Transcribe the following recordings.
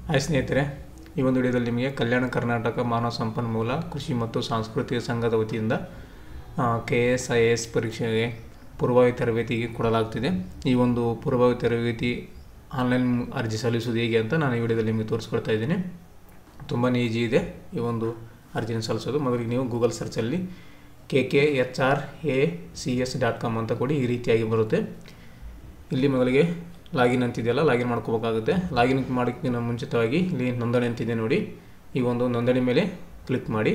hi ಸ್ನೇಹಿತರೆ ಈ ಒಂದು ವಿಡಿಯೋದಲ್ಲಿ ನಿಮಗೆ ಕಲ್ಯಾಣ ಕರ್ನಾಟಕ ಮಾನವ ಸಂಪನ್ಮೂಲ ಕೃಷಿ ಮತ್ತು ಸಾಂಸ್ಕೃತಿಕ ಸಂಘದ ವತಿಯಿಂದ ಕೆ ಎಸ್ ಐ ಎಸ್ ಪರೀಕ್ಷೆಗೆ ಪೂರ್ವಭಾವಿ ತರಬೇತಿಗೆ ಕೊಡಲಾಗ್ತಿದೆ ಈ ಒಂದು ಪೂರ್ವಭಾವಿ ತರಬೇತಿ ಆನ್ಲೈನ್ ಅರ್ಜಿ ಸಲ್ಲಿಸುವುದು ಹೇಗೆ ಅಂತ ನಾನು ಈ ವಿಡಿಯೋದಲ್ಲಿ ನಿಮಗೆ ತೋರಿಸ್ಕೊಡ್ತಾ ಇದ್ದೀನಿ ತುಂಬಾ ಈಜಿ ಇದೆ ಈ ಒಂದು ಅರ್ಜಿನ ಸಲ್ಲಿಸೋದು ಮೊದಲಿಗೆ ನೀವು ಗೂಗಲ್ ಸರ್ಚಲ್ಲಿ K K H R A C S dot com ಅಂತ ಕೊಡಿ ಈ ರೀತಿಯಾಗಿ ಬರುತ್ತೆ ಇಲ್ಲಿ ಮೊದಲಿಗೆ ಲಾಗಿನ್ ಅಂತಿದೆಯಲ್ಲ ಲಾಗಿನ್ ಮಾಡ್ಕೋಬೇಕಾಗುತ್ತೆ ಲಾಗಿನ್ ಮಾಡೋಕ್ಕಿಂತ ಮುಂಚಿತವಾಗಿ ಇಲ್ಲಿ ನೋಂದಣಿ ಅಂತಿದೆ ನೋಡಿ ಈ ಒಂದು ನೋಂದಣಿ ಮೇಲೆ ಕ್ಲಿಕ್ ಮಾಡಿ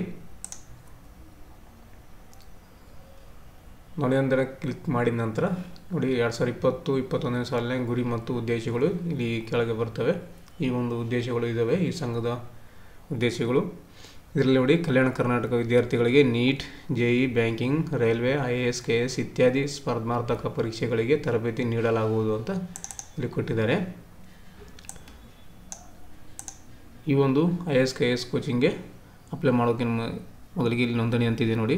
ನೋಂದಣಿ ಅಂದರೆ ಕ್ಲಿಕ್ ಮಾಡಿದ ನಂತರ ನೋಡಿ ಎರಡು ಸಾವಿರದ ಇಪ್ಪತ್ತು ಇಪ್ಪತ್ತೊಂದನೇ ಸಾಲಿನ ಗುರಿ ಮತ್ತು ಉದ್ದೇಶಗಳು ಇಲ್ಲಿ ಕೆಳಗೆ ಬರ್ತವೆ ಈ ಒಂದು ಉದ್ದೇಶಗಳು ಇದ್ದಾವೆ ಈ ಸಂಘದ ಉದ್ದೇಶಗಳು ಇದರಲ್ಲಿ ನೋಡಿ ಕಲ್ಯಾಣ ಕರ್ನಾಟಕ ವಿದ್ಯಾರ್ಥಿಗಳಿಗೆ NEET J E banking railway I A S K S ಇತ್ಯಾದಿ ಸ್ಪರ್ಧಾತ್ಮಕ ಪರೀಕ್ಷೆಗಳಿಗೆ ತರಬೇತಿ ನೀಡಲಾಗುವುದು ಅಂತ ಇಲ್ಲಿ ಕೊಟ್ಟಿದ್ದಾರೆ ಈ ಒಂದು ಐ ಎಸ್ ಕೆ ಎಸ್ ಕೋಚಿಂಗ್ಗೆ ಅಪ್ಲೈ ಮಾಡೋಕ್ಕಿಂತ ಮೊದಲಿಗೆ ಇಲ್ಲಿ ನೋಂದಣಿ ಅಂತಿದೆ ನೋಡಿ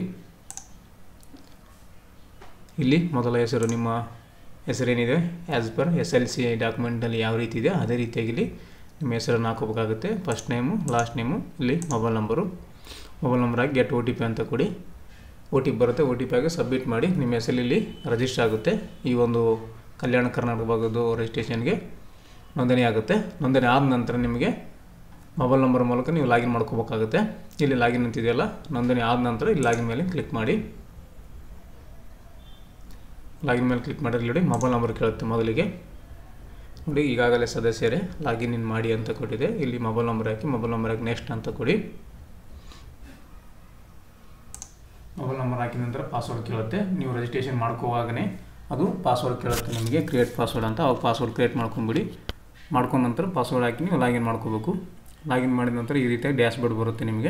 ಇಲ್ಲಿ ಮೊದಲ ಹೆಸರು ನಿಮ್ಮ ಹೆಸರೇನಿದೆ as per S L C ಡಾಕ್ಯುಮೆಂಟಲ್ಲಿ ಯಾವ ರೀತಿ ಇದೆ ಅದೇ ರೀತಿಯಾಗಿ ಇಲ್ಲಿ ನಿಮ್ಮ ಹೆಸರನ್ನು ಹಾಕೋಬೇಕಾಗುತ್ತೆ ಫಸ್ಟ್ ನೇಮು ಲಾಸ್ಟ್ ನೇಮು ಇಲ್ಲಿ ಮೊಬೈಲ್ ನಂಬರು ಮೊಬೈಲ್ ನಂಬರ್ ಆಗಿ ಗೆಟ್ ಒ ಟಿ ಪಿ ಅಂತ ಕೊಡಿ ಒ ಟಿ ಪಿ ಬರುತ್ತೆ ಒ ಟಿ ಪಿ ಆಗಿ ಸಬ್ಮಿಟ್ ಮಾಡಿ ನಿಮ್ಮ ಹೆಸರಲ್ಲಿ ರಿಜಿಸ್ಟರ್ ಆಗುತ್ತೆ ಈ ಒಂದು ಕಲ್ಯಾಣ ಕರ್ನಾಟಕ ಭಾಗದ ರಿಜಿಸ್ಟ್ರೇಷನ್ಗೆ ನೋಂದಣಿ ಆಗುತ್ತೆ ನೋಂದಣಿ ಆದ ನಂತರ ನಿಮಗೆ ಮೊಬೈಲ್ ನಂಬರ್ ಮೂಲಕ ನೀವು ಲಾಗಿನ್ ಮಾಡ್ಕೋಬೇಕಾಗುತ್ತೆ ಇಲ್ಲಿ ಲಾಗಿನ್ ಅಂತಿದೆಯಲ್ಲ ನೋಂದಣಿ ಆದ ನಂತರ ಇಲ್ಲಿ ಲಾಗಿನ್ ಮೇಲೆ ಕ್ಲಿಕ್ ಮಾಡಿ ಲಾಗಿನ್ ಮೇಲೆ ಕ್ಲಿಕ್ ಮಾಡಿದ್ರೆ ನೋಡಿ ಮೊಬೈಲ್ ನಂಬರ್ ಕೇಳುತ್ತೆ ಮೊದಲಿಗೆ ನೋಡಿ ಈಗಾಗಲೇ ಸದಸ್ಯರೇ ಲಾಗಿನ್ ಇನ್ ಮಾಡಿ ಅಂತ ಕೊಟ್ಟಿದೆ ಇಲ್ಲಿ ಮೊಬೈಲ್ ನಂಬರ್ ಹಾಕಿ ಮೊಬೈಲ್ ನಂಬರ್ ಹಾಕಿ ನೆಕ್ಸ್ಟ್ ಅಂತ ಕೊಡಿ ಮೊಬೈಲ್ ನಂಬರ್ ಹಾಕಿದ ನಂತರ ಪಾಸ್ವರ್ಡ್ ಕೇಳುತ್ತೆ ನೀವು ರಿಜಿಸ್ಟ್ರೇಷನ್ ಮಾಡ್ಕೋವಾಗನೇ ಅದು ಪಾಸ್ವರ್ಡ್ ಕೇಳುತ್ತೆ ನಿಮಗೆ ಕ್ರಿಯೇಟ್ ಪಾಸ್ವರ್ಡ್ ಅಂತ ಅವಾಗ ಪಾಸ್ವರ್ಡ್ ಕ್ರಿಯೇಟ್ ಮಾಡ್ಕೊಂಬಿಡಿ ಮಾಡ್ಕೊಂಡ ನಂತರ ಪಾಸ್ವರ್ಡ್ ಹಾಕಿ ನೀವು ಲಾಗಿನ್ ಮಾಡ್ಕೋಬೇಕು ಲಾಗಿನ್ ಮಾಡಿದ ನಂತರ ಈ ರೀತಿಯಾಗಿ ಡ್ಯಾಶ್ ಬೋರ್ಡ್ ಬರುತ್ತೆ ನಿಮಗೆ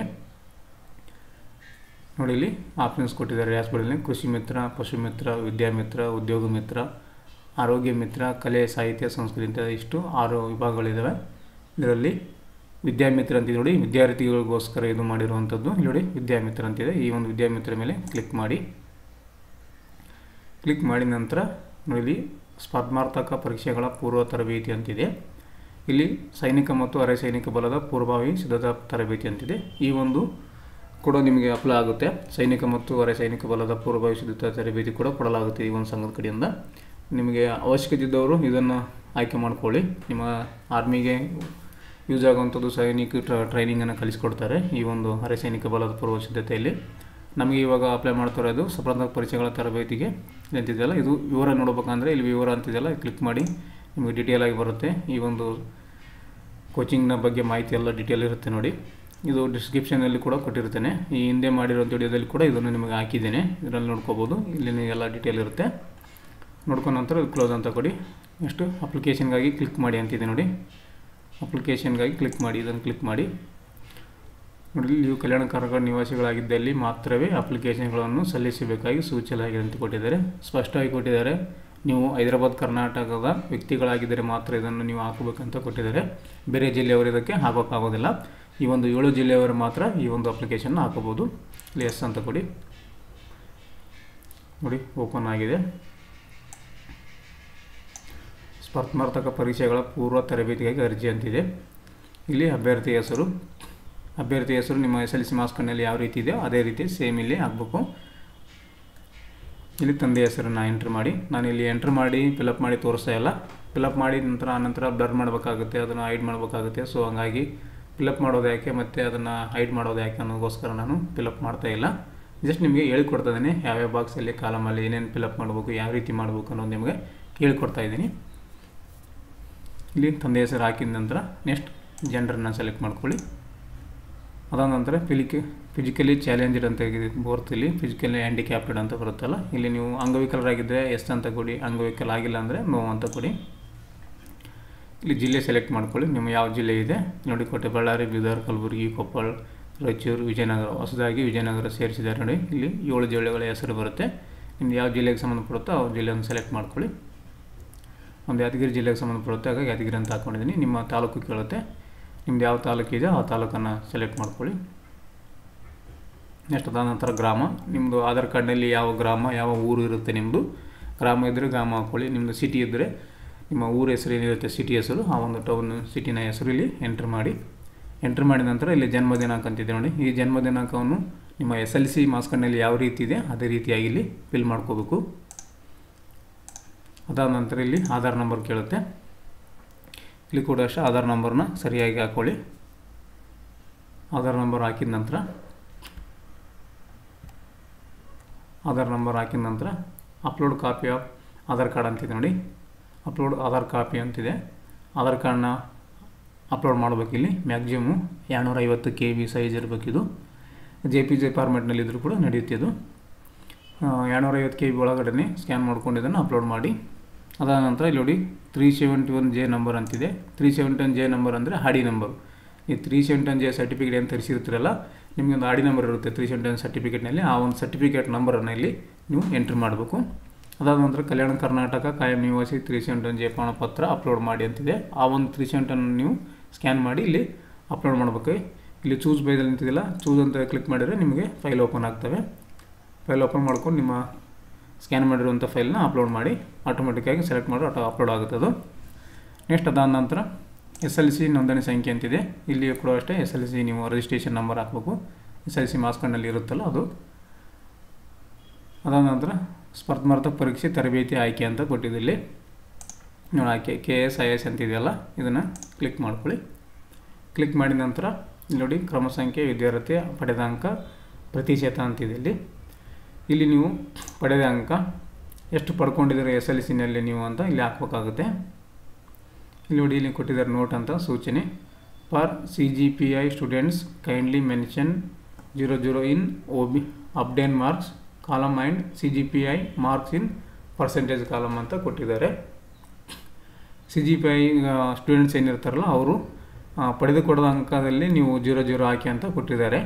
ನೋಡಿ ಇಲ್ಲಿ ಆಪ್ಷನ್ಸ್ ಕೊಟ್ಟಿದ್ದಾರೆ ಡ್ಯಾಶ್ ಬೋರ್ಡಲ್ಲಿ ಕೃಷಿ ಮಿತ್ರ ಪಶು ಮಿತ್ರ ವಿದ್ಯಾಮಿತ್ರ ಉದ್ಯೋಗ ಮಿತ್ರ ಆರೋಗ್ಯ ಮಿತ್ರ ಕಲೆ ಸಾಹಿತ್ಯ ಸಂಸ್ಕೃತಿ ಅಂತ ಇಷ್ಟು ಆರು ವಿಭಾಗಗಳಿದ್ದಾವೆ ಇದರಲ್ಲಿ ವಿದ್ಯಾಮಿತ್ರ ಅಂತಿದೆ ನೋಡಿ ವಿದ್ಯಾರ್ಥಿಗಳಿಗೋಸ್ಕರ ಇದು ಮಾಡಿರುವಂಥದ್ದು ಇಲ್ಲಿ ನೋಡಿ ವಿದ್ಯಾಮಿತ್ರ ಅಂತಿದೆ ಈ ಒಂದು ವಿದ್ಯಾಮಿತ್ರ ಮೇಲೆ ಕ್ಲಿಕ್ ಮಾಡಿ ಕ್ಲಿಕ್ ಮಾಡಿದ ನಂತರ ನೋಡಿ ಇಲ್ಲಿ ಸ್ಪರ್ಧಾತ್ಮಕ ಪರೀಕ್ಷೆಗಳ ಪೂರ್ವ ತರಬೇತಿ ಅಂತಿದೆ ಇಲ್ಲಿ ಸೈನಿಕ ಮತ್ತು ಅರೆ ಸೈನಿಕ ಬಲದ ಪೂರ್ವಭಾವಿ ಸಿದ್ಧತಾ ತರಬೇತಿ ಅಂತಿದೆ ಈ ಒಂದು ಕೂಡ ನಿಮಗೆ ಅಪ್ಲೈ ಆಗುತ್ತೆ ಸೈನಿಕ ಮತ್ತು ಅರೆ ಸೈನಿಕ ಬಲದ ಪೂರ್ವಭಾವಿ ಸಿದ್ಧತಾ ತರಬೇತಿ ಕೂಡ ಕೊಡಲಾಗುತ್ತೆ ಈ ಒಂದು ಸಂಘದ ಕಡೆಯಿಂದ ನಿಮಗೆ ಅವಶ್ಯಕತೆ ಇದ್ದವರು ಇದನ್ನು ಆಯ್ಕೆ ಮಾಡ್ಕೊಳ್ಳಿ ನಿಮ್ಮ ಆರ್ಮಿಗೆ ಯೂಸ್ ಆಗುವಂಥದ್ದು ಸೈನಿಕ ಟ್ರೈನಿಂಗನ್ನು ಕಲಿಸ್ಕೊಡ್ತಾರೆ ಈ ಒಂದು ಅರೆ ಸೈನಿಕ ಬಲದ ಪೂರ್ವ ಸಿದ್ಧತೆಯಲ್ಲಿ ನಮಗೆ ಇವಾಗ ಅಪ್ಲೈ ಮಾಡ್ತಿರೋದು ಸ್ಪರ್ಧಾತ್ಮಕ ಪರೀಕ್ಷೆಗಳ ತರಬೇತಿಗೆ ಅಂತಿದೆಯಲ್ಲ ಇದು ವಿವರ ನೋಡ್ಬೇಕಂದ್ರೆ ಇಲ್ಲಿ ವಿವರ ಅಂತಿದೆಯಲ್ಲ ಕ್ಲಿಕ್ ಮಾಡಿ ನಿಮಗೆ ಡಿಟೇಲ್ ಆಗಿ ಬರುತ್ತೆ ಈ ಒಂದು ಕೋಚಿಂಗ್ನ ಬಗ್ಗೆ ಮಾಹಿತಿ ಎಲ್ಲ ಡಿಟೇಲ್ ಇರುತ್ತೆ ನೋಡಿ ಇದು ಡಿಸ್ಕ್ರಿಪ್ಷನಲ್ಲಿ ಕೂಡ ಕೊಟ್ಟಿರ್ತೇನೆ ಈ ಹಿಂದೆ ಮಾಡಿರೋಂಥ ವಿಡಿಯೋದಲ್ಲಿ ಕೂಡ ಇದನ್ನು ನಿಮಗೆ ಹಾಕಿದ್ದೇನೆ ಇದರಲ್ಲಿ ನೋಡ್ಕೋಬೋದು ಇಲ್ಲಿ ಎಲ್ಲ ಡಿಟೇಲ್ ಇರುತ್ತೆ ನೋಡ್ಕೊಂಡ ನಂತರ ಕ್ಲೋಸ್ ಅಂತ ಕೊಡಿ ನೆಕ್ಸ್ಟು ಅಪ್ಲಿಕೇಶನ್ಗಾಗಿ ಕ್ಲಿಕ್ ಮಾಡಿ ಅಂತಿದೆ ನೋಡಿ ಅಪ್ಲಿಕೇಶನ್ಗಾಗಿ ಕ್ಲಿಕ್ ಮಾಡಿ ಇದನ್ನು ಕ್ಲಿಕ್ ಮಾಡಿ ನೋಡಿ ನೀವು ಕಲ್ಯಾಣ ಕರ್ನಾಟಕ ನಿವಾಸಿಗಳಾಗಿದ್ದಲ್ಲಿ ಮಾತ್ರವೇ ಅಪ್ಲಿಕೇಶನ್ಗಳನ್ನು ಸಲ್ಲಿಸಬೇಕಾಗಿ ಸೂಚನೆಯಾಗಿದೆ ಅಂತ ಕೊಟ್ಟಿದ್ದಾರೆ ಸ್ಪಷ್ಟವಾಗಿ ಕೊಟ್ಟಿದ್ದಾರೆ ನೀವು ಹೈದರಾಬಾದ್ ಕರ್ನಾಟಕದ ವ್ಯಕ್ತಿಗಳಾಗಿದ್ದರೆ ಮಾತ್ರ ಇದನ್ನು ನೀವು ಹಾಕಬೇಕಂತ ಕೊಟ್ಟಿದ್ದಾರೆ ಬೇರೆ ಜಿಲ್ಲೆಯವರು ಇದಕ್ಕೆ ಹಾಕೋಕ್ಕಾಗೋದಿಲ್ಲ ಈ ಒಂದು ಏಳು ಜಿಲ್ಲೆಯವರು ಮಾತ್ರ ಈ ಒಂದು ಅಪ್ಲಿಕೇಶನ್ನ ಹಾಕೋಬೋದು ಇಲ್ಲಿ ಎಸ್ ಅಂತ ಕೊಡಿ ನೋಡಿ ಓಪನ್ ಆಗಿದೆ ಸ್ಪರ್ಧಾತ್ಮಕ ಪರೀಕ್ಷೆಗಳ ಪೂರ್ವ ತರಬೇತಿಗಾಗಿ ಅರ್ಜಿ ಅಂತಿದೆ ಇಲ್ಲಿ ಅಭ್ಯರ್ಥಿ ಹೆಸರು ಅಭ್ಯರ್ಥಿ ಹೆಸರು ನಿಮ್ಮ ಎಸ್ ಎಲ್ ಸಿ ಮಾರ್ಕ್ಸ್ ಕಾರ್ಡ್ನಲ್ಲಿ ಯಾವ ರೀತಿ ಇದೆಯೋ ಅದೇ ರೀತಿ ಸೇಮ್ ಇಲ್ಲಿ ಹಾಕಬೇಕು ಇಲ್ಲಿ ತಂದೆ ಹೆಸರನ್ನು ಎಂಟ್ರ್ ಮಾಡಿ ನಾನು ಇಲ್ಲಿ ಎಂಟ್ರ್ ಮಾಡಿ ಫಿಲಪ್ ಮಾಡಿ ತೋರಿಸ್ತಾ ಇಲ್ಲ ಫಿಲಪ್ ಮಾಡಿದ ನಂತರ ಆನಂತರ ಬ್ಲರ್ ಮಾಡಬೇಕಾಗುತ್ತೆ ಅದನ್ನು ಹೈಡ್ ಮಾಡಬೇಕಾಗುತ್ತೆ ಸೊ ಹಂಗಾಗಿ ಫಿಲಪ್ ಮಾಡೋದು ಯಾಕೆ ಮತ್ತು ಅದನ್ನು ಹೈಡ್ ಮಾಡೋದು ಯಾಕೆ ಅನ್ನೋದಕ್ಕೋಸ್ಕರ ನಾನು ಫಿಲಪ್ ಮಾಡ್ತಾ ಇಲ್ಲ ಜಸ್ಟ್ ನಿಮಗೆ ಹೇಳಿಕೊಡ್ತಾ ಇದ್ದೀನಿ ಯಾವ್ಯಾವ ಬಾಕ್ಸಲ್ಲಿ ಕಾಲಮಲ್ಲಿ ಏನೇನು ಫಿಲಪ್ ಮಾಡಬೇಕು ಯಾವ ರೀತಿ ಮಾಡಬೇಕು ಅನ್ನೋದು ನಿಮಗೆ ಹೇಳ್ಕೊಡ್ತಾ ಇದ್ದೀನಿ ಇಲ್ಲಿ ತಂದೆ ಹೆಸರು ಹಾಕಿದ ನಂತರ ನೆಕ್ಸ್ಟ್ ಜೆಂಡರನ್ನ ಸೆಲೆಕ್ಟ್ ಮಾಡ್ಕೊಳ್ಳಿ ಅದಾದ ನಂತರ ಫಿಲಿಕ್ ಫಿಸಿಕಲಿ ಚಾಲೆಂಜ್ಡ್ ಅಂತ ಬರುತ್ತೆ ಇಲ್ಲಿ ಫಿಸಿಕಲಿ ಹ್ಯಾಂಡಿಕ್ಯಾಪ್ಟೆಡ್ ಅಂತ ಬರುತ್ತಲ್ಲ ಇಲ್ಲಿ ನೀವು ಅಂಗವಿಕಲರಾಗಿದ್ದರೆ ಎಷ್ಟು ಅಂತ ಕೊಡಿ ಅಂಗವಿಕಲ ಆಗಿಲ್ಲ ಅಂದರೆ ನೋ ಅಂತ ಕೊಡಿ ಇಲ್ಲಿ ಜಿಲ್ಲೆ ಸೆಲೆಕ್ಟ್ ಮಾಡ್ಕೊಳ್ಳಿ ನಿಮ್ಮ ಯಾವ ಜಿಲ್ಲೆ ಇದೆ ನೋಡಿ ಕೋಟೆ ಬಳ್ಳಾರಿ ಬೀದರ್ ಕಲಬುರಗಿ ಕೊಪ್ಪಳ ರಾಯಚೂರು ವಿಜಯನಗರ ಹೊಸದಾಗಿ ವಿಜಯನಗರ ಸೇರಿಸಿದ್ದಾರೆ ನೋಡಿ ಇಲ್ಲಿ ಏಳು ಜಿಲ್ಲೆಗಳ ಹೆಸರು ಬರುತ್ತೆ ನಿಮ್ದು ಯಾವ ಜಿಲ್ಲೆಗೆ ಸಂಬಂಧಪಡುತ್ತೋ ಆ ಜಿಲ್ಲೆಯನ್ನು ಸೆಲೆಕ್ಟ್ ಮಾಡ್ಕೊಳ್ಳಿ ಒಂದು ಯಾದಗಿರಿ ಜಿಲ್ಲೆಗೆ ಸಂಬಂಧಪಡುತ್ತೆ ಹಾಗಾಗಿ ಯಾದಗಿರಿ ಅಂತ ಹಾಕ್ಕೊಂಡಿದ್ದೀನಿ ನಿಮ್ಮ ತಾಲೂಕು ಕೇಳುತ್ತೆ ನಿಮ್ದು ಯಾವ ತಾಲೂಕು ಇದೆ ಆ ತಾಲೂಕನ್ನು ಸೆಲೆಕ್ಟ್ ಮಾಡ್ಕೊಳ್ಳಿ ನೆಕ್ಸ್ಟ್ ಅದಾದ ನಂತರ ಗ್ರಾಮ ನಿಮ್ಮದು ಆಧಾರ್ ಕಾರ್ಡ್ನಲ್ಲಿ ಯಾವ ಗ್ರಾಮ ಯಾವ ಊರು ಇರುತ್ತೆ ನಿಮ್ಮದು ಗ್ರಾಮ ಇದ್ದರೆ ಗ್ರಾಮ ಹಾಕ್ಕೊಳ್ಳಿ ನಿಮ್ಮದು ಸಿಟಿ ಇದ್ದರೆ ನಿಮ್ಮ ಊರ ಹೆಸರು ಏನಿರುತ್ತೆ ಸಿಟಿ ಹೆಸರು ಆ ಒಂದು ಟೌನ್ ಸಿಟಿನ ಹೆಸರು ಇಲ್ಲಿ ಎಂಟ್ರ್ ಮಾಡಿ ಎಂಟ್ರ್ ಮಾಡಿದ ನಂತರ ಇಲ್ಲಿ ಜನ್ಮ ದಿನಾಂಕ ಅಂತಿದೆ ನೋಡಿ ಈ ಜನ್ಮ ದಿನಾಂಕವನ್ನು ನಿಮ್ಮ ಎಸ್ ಎಲ್ ಸಿ ಮಾರ್ಕ್ಸ್ ಕಾರ್ಡ್ನಲ್ಲಿ ಯಾವ ರೀತಿ ಇದೆ ಅದೇ ರೀತಿಯಾಗಿ ಇಲ್ಲಿ ಫಿಲ್ ಮಾಡ್ಕೋಬೇಕು ಅದಾದ ನಂತರ ಇಲ್ಲಿ ಆಧಾರ್ ನಂಬರ್ ಕೇಳುತ್ತೆ ಇಲ್ಲಿ ಕೂಡ ಅಷ್ಟೇ ಆಧಾರ್ ನಂಬರ್ನ ಸರಿಯಾಗಿ ಹಾಕ್ಕೊಳ್ಳಿ ಆಧಾರ್ ನಂಬರ್ ಹಾಕಿದ ನಂತರ ಆಧಾರ್ ನಂಬರ್ ಹಾಕಿದ ನಂತರ upload copy of Aadhaar card ಅಂತಿದೆ ನೋಡಿ ಅಪ್ಲೋಡ್ ಆಧಾರ್ ಕಾಪಿ ಅಂತಿದೆ ಆಧಾರ್ ಕಾರ್ಡ್ನ ಅಪ್ಲೋಡ್ ಮಾಡಬೇಕಿಲ್ಲಿ ಮ್ಯಾಕ್ಸಿಮಮ್ ಎರಡುನೂರ ಐವತ್ತು ಕೆ ಬಿ ಸೈಜ್ ಇರಬೇಕಿದು ಜೆ ಪಿ ಜೆ ಫಾರ್ಮೆಟ್ನಲ್ಲಿದ್ದರೂ ಕೂಡ ನಡೆಯುತ್ತೆ ಇದು ಎರಡುನೂರ ಐವತ್ತು ಕೆ ಬಿ ಒಳಗಡೆ ಸ್ಕ್ಯಾನ್ ಮಾಡ್ಕೊಂಡು ಇದನ್ನು ಅಪ್ಲೋಡ್ ಮಾಡಿ ಅದಾದ ನಂತರ ಇಲ್ಲಿ ನೋಡಿ three seventy one J number ಅಂತಿದೆ three seventy one J number ಅಂದರೆ ಹಾಡಿ ನಂಬರ್ ಈ three seventy one J certificate ಏನು ತರಿಸಿರ್ತೀರಲ್ಲ ನಿಮಗೆ ಒಂದು ಆಡಿ ನಂಬರ್ ಇರುತ್ತೆ ತ್ರೀ ಸೆವೆಂಟಿ ಒನ್ ಸರ್ಟಿಫಿಕೇಟ್ನಲ್ಲಿ ಆ ಒಂದು ಸರ್ಟಿಫಿಕೇಟ್ ನಂಬರನ್ನು ಇಲ್ಲಿ ನೀವು ಎಂಟ್ರಿ ಮಾಡಬೇಕು ಅದಾದ ನಂತರ ಕಲ್ಯಾಣ ಕರ್ನಾಟಕ ಕಾಯಂ ನಿವಾಸಿ ತ್ರೀ ಸೆವೆಂಟಿ ಒನ್ ಜೆ ಪ್ರಮಾಣಪತ್ರ ಅಪ್ಲೋಡ್ ಮಾಡಿ ಅಂತಿದೆ ಆ ಒಂದು ತ್ರೀ ಸೆವೆಂಟಿ ಒನ್ ನೀವು ಸ್ಕ್ಯಾನ್ ಮಾಡಿ ಇಲ್ಲಿ ಅಪ್ಲೋಡ್ ಮಾಡಬೇಕು ಇಲ್ಲಿ ಚೂಸ್ ಬೈದಲ್ಲಿ ನಿಂತಿದೆಯಲ್ಲ ಚೂಸ್ ಅಂತ ಕ್ಲಿಕ್ ಮಾಡಿದರೆ ನಿಮಗೆ ಫೈಲ್ ಓಪನ್ ಆಗ್ತವೆ ಫೈಲ್ ಓಪನ್ ಮಾಡ್ಕೊಂಡು ನಿಮ್ಮ ಸ್ಕ್ಯಾನ್ ಮಾಡಿರುವಂಥ ಫೈಲ್ನ ಅಪ್ಲೋಡ್ ಮಾಡಿ ಆಟೋಮೆಟಿಕ್ಕಾಗಿ ಸೆಲೆಕ್ಟ್ ಮಾಡಿ ಆಟೋ ಅಪ್ಲೋಡ್ ಆಗುತ್ತೆ ಅದು ನೆಕ್ಸ್ಟ್ ಅದಾದ ನಂತರ ಎಸ್ ಎಲ್ ಸಿ ನೋಂದಣಿ ಸಂಖ್ಯೆ ಅಂತಿದೆ ಇಲ್ಲಿ ಕೂಡ ಅಷ್ಟೇ ಎಸ್ ಎಲ್ ಸಿ ನೀವು ರಿಜಿಸ್ಟ್ರೇಷನ್ ನಂಬರ್ ಹಾಕಬೇಕು ಎಸ್ ಎಲ್ ಸಿ ಮಾರ್ಕ್ಸ್ ಕಾರ್ಡ್ನಲ್ಲಿ ಇರುತ್ತಲ್ಲ ಅದು ಅದಾದ ನಂತರ ಸ್ಪರ್ಧಾತ್ಮಕ ಪರೀಕ್ಷೆ ತರಬೇತಿ ಆಯ್ಕೆ ಅಂತ ಕೊಟ್ಟಿದೆ ಇಲ್ಲಿ ನೋಡಿ ಆಯ್ಕೆ ಕೆ ಎಸ್ ಐ ಎಸ್ ಅಂತಿದೆಯಲ್ಲ ಇದನ್ನು ಕ್ಲಿಕ್ ಮಾಡ್ಕೊಳ್ಳಿ ಕ್ಲಿಕ್ ಮಾಡಿದ ನಂತರ ಇಲ್ಲಿ ನೋಡಿ ಕ್ರಮ ಸಂಖ್ಯೆ ವಿದ್ಯಾರ್ಥಿ ಪಡೆದ ಅಂಕ ಪ್ರತಿಶತ ಅಂತಿದೆ ಇಲ್ಲಿ ಇಲ್ಲಿ ನೀವು ಪಡೆದ ಅಂಕ ಎಷ್ಟು ಪಡ್ಕೊಂಡಿದ್ದೀರ ಎಸ್ ಎಲ್ ಸಿನಲ್ಲಿ ನೀವು ಅಂತ ಇಲ್ಲಿ ಹಾಕ್ಬೇಕಾಗುತ್ತೆ ಇಲ್ಲಿ ನೋಡಿ ಇಲ್ಲಿ ಕೊಟ್ಟಿದ್ದಾರೆ ನೋಟ್ ಅಂತ ಸೂಚನೆ for C G P I students kindly mention zero zero in obtained marks column and C G P I marks in percentage column ಅಂತ ಕೊಟ್ಟಿದ್ದಾರೆ C G P I students ಏನಿರ್ತಾರಲ್ಲ ಅವರು ಪಡೆದುಕೊಡದ ಅಂಕದಲ್ಲಿ ನೀವು zero zero ಹಾಕಿ ಅಂತ ಕೊಟ್ಟಿದ್ದಾರೆ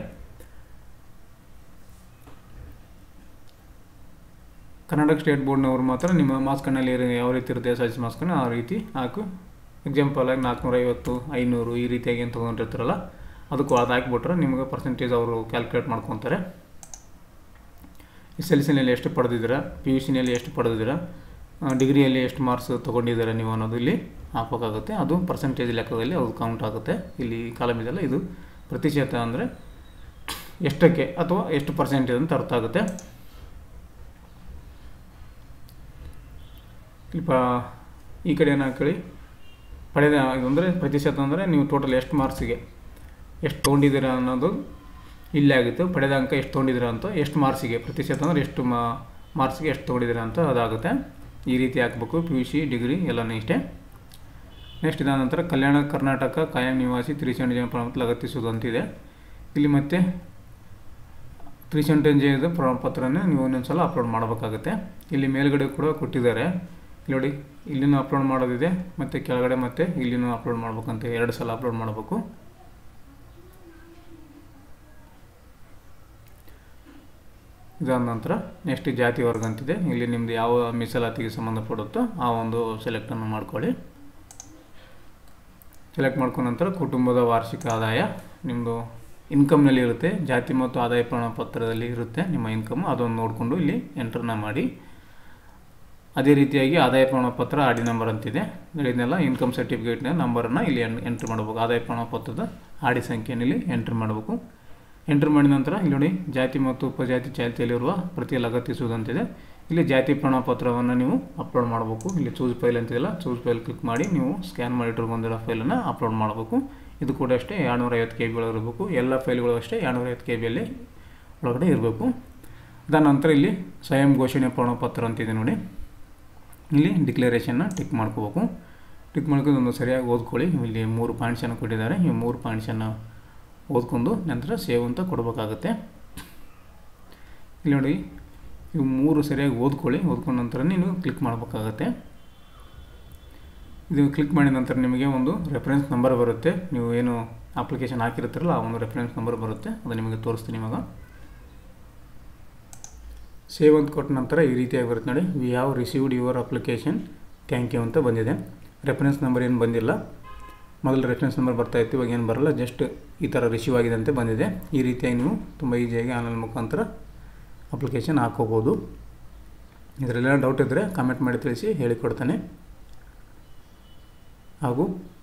Karnataka state ಬೋರ್ಡ್ನವರು ಮಾತ್ರ ನಿಮ್ಮ ಮಾರ್ಕ್ಸ್ ಕಾರ್ಡ್ನಲ್ಲಿ ಯಾವ ರೀತಿ ಇರುತ್ತೆ S L C marks card ಆ ರೀತಿ ಹಾಕು ಎಕ್ಸಾಂಪಲ್ ಆಗಿ ನಾಲ್ಕುನೂರೈವತ್ತು ಐನೂರು ಈ ರೀತಿಯಾಗಿ ಏನು ತೊಗೊಂಡಿರ್ತಾರಲ್ಲ ಅದಕ್ಕೂ ಅದು ಹಾಕಿಬಿಟ್ರೆ ನಿಮಗೆ ಪರ್ಸೆಂಟೇಜ್ ಅವರು ಕ್ಯಾಲ್ಕುಲೇಟ್ ಮಾಡ್ಕೊತಾರೆ ಎಸ್ ಎಲ್ ಸಿನಲ್ಲಿ ಎಷ್ಟು ಪಡೆದಿದ್ದೀರಾ ಪಿ ಯು ಸಿನಲ್ಲಿ ಎಷ್ಟು ಪಡೆದಿದ್ದೀರಾ ಡಿಗ್ರಿಯಲ್ಲಿ ಎಷ್ಟು ಮಾರ್ಕ್ಸ್ ತೊಗೊಂಡಿದ್ದೀರಾ ನೀವು ಅನ್ನೋದು ಇಲ್ಲಿ ಹಾಕಬೇಕಾಗುತ್ತೆ ಅದು ಪರ್ಸೆಂಟೇಜ್ ಲೆಕ್ಕದಲ್ಲಿ ಅದು ಕೌಂಟ್ ಆಗುತ್ತೆ ಇಲ್ಲಿ ಕಾಲಮ್ ಇದೆಲ್ಲ ಇದು ಪ್ರತಿಶತ ಅಂದರೆ ಎಷ್ಟಕ್ಕೆ ಅಥವಾ ಎಷ್ಟು ಪರ್ಸೆಂಟೇಜ್ ಅಂತ ಅರ್ಥ ಆಗುತ್ತೆ ಸ್ವಲ್ಪ ಈ ಕಡೆ ಏನು ಹಾಕೊಳ್ಳಿ ಪಡೆದ ಅಂದರೆ ಪ್ರತಿಶತ ಅಂದರೆ ನೀವು ಟೋಟಲ್ ಎಷ್ಟು ಮಾರ್ಕ್ಸಿಗೆ ಎಷ್ಟು ತೊಗೊಂಡಿದ್ದೀರಾ ಅನ್ನೋದು ಇಲ್ಲೇ ಆಗುತ್ತೆ ಪಡೆದ ಅಂಕ ಎಷ್ಟು ತೊಗೊಂಡಿದ್ದೀರಾ ಅಂತ ಎಷ್ಟು ಮಾರ್ಕ್ಸಿಗೆ ಪ್ರತಿಶತ ಅಂದರೆ ಎಷ್ಟು ಮಾ ಮಾರ್ಕ್ಸ್ಗೆ ಎಷ್ಟು ತೊಗೊಂಡಿದ್ದೀರಾ ಅಂತ ಅದಾಗುತ್ತೆ ಈ ರೀತಿ ಹಾಕಬೇಕು ಪಿ ಯು ಸಿ ಡಿಗ್ರಿ ಎಲ್ಲನೂ ಇಷ್ಟೇ ನೆಕ್ಸ್ಟ್ ಇದಾದ ನಂತರ ಕಲ್ಯಾಣ ಕರ್ನಾಟಕ ಕಾಯಂ ನಿವಾಸಿ ತ್ರೀ ಸೆವೆಂಟಿ ಜನ ಪ್ರಮಾಣಪತ್ರ ಲಗತ್ತಿಸುವುದು ಅಂತಿದೆ ಇಲ್ಲಿ ಮತ್ತೆ ತ್ರೀ ಸೆವೆಂಟಿ ಜೆದು ಪ್ರಮಾಣಪತ್ರನ ನೀವು ಒಂದೊಂದು ಸಲ ಅಪ್ಲೋಡ್ ಮಾಡಬೇಕಾಗುತ್ತೆ ಇಲ್ಲಿ ಮೇಲ್ಗಡೆ ಕೂಡ ಕೊಟ್ಟಿದ್ದಾರೆ ಇಲ್ಲಿ ನೋಡಿ ಇಲ್ಲಿನೂ ಅಪ್ಲೋಡ್ ಮಾಡೋದಿದೆ ಮತ್ತು ಕೆಳಗಡೆ ಮತ್ತು ಇಲ್ಲಿನೂ ಅಪ್ಲೋಡ್ ಮಾಡ್ಬೇಕಂತ ಎರಡು ಸಲ ಅಪ್ಲೋಡ್ ಮಾಡಬೇಕು ಇದಾದ ನಂತರ ನೆಕ್ಸ್ಟ್ ಜಾತಿ ವರ್ಗ ಅಂತಿದೆ ಇಲ್ಲಿ ನಿಮ್ಮದು ಯಾವ ಮೀಸಲಾತಿಗೆ ಸಂಬಂಧಪಡುತ್ತೋ ಆ ಒಂದು ಸೆಲೆಕ್ಟನ್ನು ಮಾಡ್ಕೊಳ್ಳಿ ಸೆಲೆಕ್ಟ್ ಮಾಡ್ಕೊಂಡ ನಂತರ ಕುಟುಂಬದ ವಾರ್ಷಿಕ ಆದಾಯ ನಿಮ್ಮದು ಇನ್ಕಮ್ನಲ್ಲಿ ಇರುತ್ತೆ ಜಾತಿ ಮತ್ತು ಆದಾಯ ಪ್ರಮಾಣಪತ್ರದಲ್ಲಿ ಇರುತ್ತೆ ನಿಮ್ಮ ಇನ್ಕಮ್ ಅದನ್ನು ನೋಡಿಕೊಂಡು ಇಲ್ಲಿ ಎಂಟ್ರನ್ನ ಮಾಡಿ ಅದೇ ರೀತಿಯಾಗಿ ಆದಾಯ ಪ್ರಮಾಣಪತ್ರ ಆಡಿ ನಂಬರ್ ಅಂತಿದೆ ಇದನ್ನೆಲ್ಲ ಇನ್ಕಮ್ ಸರ್ಟಿಫಿಕೇಟ್ನ ನಂಬರನ್ನು ಇಲ್ಲಿ ಎಂಟ್ರಿ ಮಾಡಬೇಕು ಆದಾಯ ಪ್ರಮಾಣಪತ್ರದ ಆಡಿ ಸಂಖ್ಯೆಯನ್ನು ಇಲ್ಲಿ ಎಂಟ್ರಿ ಮಾಡಬೇಕು ಎಂಟ್ರಿ ಮಾಡಿದ ನಂತರ ಇಲ್ಲಿ ನೋಡಿ ಜಾತಿ ಮತ್ತು ಉಪಜಾತಿ ಚಾಲ್ತಿಯಲ್ಲಿರುವ ಪ್ರತಿ ಲಗತ್ತಿಸುವುದಂತಿದೆ ಇಲ್ಲಿ ಜಾತಿ ಪ್ರಮಾಣಪತ್ರವನ್ನು ನೀವು ಅಪ್ಲೋಡ್ ಮಾಡಬೇಕು ಇಲ್ಲಿ ಚೂಸ್ ಫೈಲ್ ಅಂತಿದೆಯಲ್ಲ ಚೂಸ್ ಫೈಲ್ ಕ್ಲಿಕ್ ಮಾಡಿ ನೀವು ಸ್ಕ್ಯಾನ್ ಮಾಡಿಟ್ಟು ಬಂದಿರೋ ಫೈಲನ್ನು ಅಪ್ಲೋಡ್ ಮಾಡಬೇಕು ಇದು ಕೂಡ ಅಷ್ಟೇ ಎರಡುನೂರೈವತ್ತು ಕೆ ಬಿ ಇರಬೇಕು ಎಲ್ಲ ಫೈಲ್ಗಳು ಅಷ್ಟೇ ಎರಡುನೂರೈವತ್ತು ಕೆ ಬಿಯಲ್ಲಿ ಒಳಗಡೆ ಇರಬೇಕು ಅದಾದ ನಂತರ ಇಲ್ಲಿ ಸ್ವಯಂ ಘೋಷಣೆ ಪ್ರಮಾಣಪತ್ರ ಅಂತಿದೆ ನೋಡಿ ಇಲ್ಲಿ ಡಿಕ್ಲರೇಷನ್ನ ಟಿಕ್ ಮಾಡ್ಕೋಬೇಕು ಟಿಕ್ ಮಾಡ್ಕೊಂಡು ಒಂದು ಸರಿಯಾಗಿ ಓದ್ಕೊಳ್ಳಿ ಇಲ್ಲಿ ಮೂರು ಪಾಯಿಂಟ್ಸನ್ನು ಕೊಟ್ಟಿದ್ದಾರೆ ಈ ಮೂರು ಪಾಯಿಂಟ್ಸನ್ನು ಓದ್ಕೊಂಡು ನಂತರ ಸೇವ್ ಅಂತ ಕೊಡಬೇಕಾಗತ್ತೆ ಇಲ್ಲಿ ನೋಡಿ ಇವು ಮೂರು ಸರಿಯಾಗಿ ಓದ್ಕೊಳ್ಳಿ ಓದ್ಕೊಂಡ ನಂತರ ನೀವು ಕ್ಲಿಕ್ ಮಾಡಬೇಕಾಗತ್ತೆ ಇದು ಕ್ಲಿಕ್ ಮಾಡಿದ ನಂತರ ನಿಮಗೆ ಒಂದು ರೆಫರೆನ್ಸ್ ನಂಬರ್ ಬರುತ್ತೆ ನೀವು ಏನು ಅಪ್ಲಿಕೇಶನ್ ಹಾಕಿರ್ತೀರಲ್ಲ ಆ ಒಂದು ರೆಫರೆನ್ಸ್ ನಂಬರ್ ಬರುತ್ತೆ ಅದು ನಿಮಗೆ ತೋರಿಸ್ತೀನಿ ಇವಾಗ ಸೇವ್ ಅಂತ ಕೊಟ್ಟ ನಂತರ ಈ ರೀತಿಯಾಗಿ ಬರುತ್ತೆ ನೋಡಿ we have received your application thank you ಅಂತ ಬಂದಿದೆ ರೆಫರೆನ್ಸ್ ನಂಬರ್ ಏನು ಬಂದಿಲ್ಲ ಮೊದಲು ರೆಫರೆನ್ಸ್ ನಂಬರ್ ಬರ್ತಾ ಇತ್ತು ಇವಾಗ ಏನು ಬರಲ್ಲ ಜಸ್ಟ್ ಈ ಥರ ರಿಸೀವ್ ಆಗಿದೆ ಅಂತ ಬಂದಿದೆ ಈ ರೀತಿಯಾಗಿ ನೀವು ತುಂಬ ಈಸಿಯಾಗಿ ಆನ್ಲೈನ್ ಮುಖಾಂತರ ಅಪ್ಲಿಕೇಶನ್ ಹಾಕೋಬೋದು ಇದರಲ್ಲೆಲ್ಲ ಡೌಟ್ ಇದ್ದರೆ ಕಾಮೆಂಟ್ ಮಾಡಿ ತಿಳಿಸಿ ಹೇಳಿಕೊಡ್ತಾನೆ ಹಾಗೂ